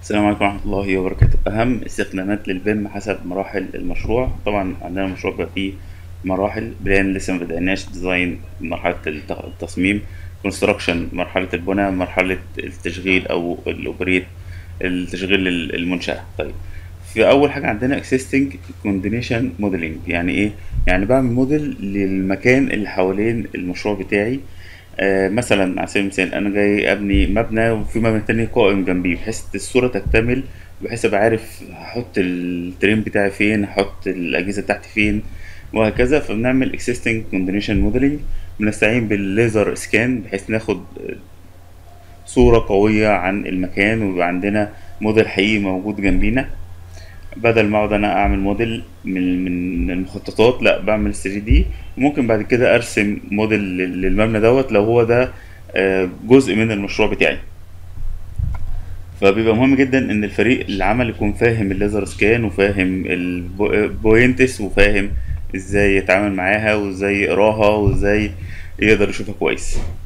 السلام عليكم ورحمة الله وبركاته أهم استخدامات للبيم حسب مراحل المشروع طبعا عندنا المشروع بقى فيه مراحل بلان لسه ما بدأناش ديزاين مرحلة الت- التصميم كونستراكشن مرحلة البناء مرحلة التشغيل أو الأوبريت التشغيل ال- المنشأة طيب في أول حاجة عندنا existing coordination modeling يعني إيه؟ يعني بعمل موديل للمكان اللي حوالين المشروع بتاعي آه، مثلا على سبيل المثال انا جاي ابني مبنى وفي مبنى تاني قائم جنبيه بحيث الصورة تكتمل بحيث ابقى عارف هحط الترين بتاعي فين هحط الاجهزة بتاعتي فين وهكذا فبنعمل existing coordination modeling بنستعين بالليزر سكان بحيث ناخد صورة قوية عن المكان ويبقى عندنا موديل حقيقي موجود جنبينا بدل ما اقعد انا اعمل موديل من من المخططات لا بعمل 3 دي وممكن بعد كده ارسم موديل لل- للمبنى دوت لو هو ده آه، جزء من المشروع بتاعي فبيبقى مهم جدا ان الفريق العمل يكون فاهم الليزر سكان وفاهم البوينتس وفاهم ازاي يتعامل معاها وازاي يقراها وازاي يقدر يشوفها كويس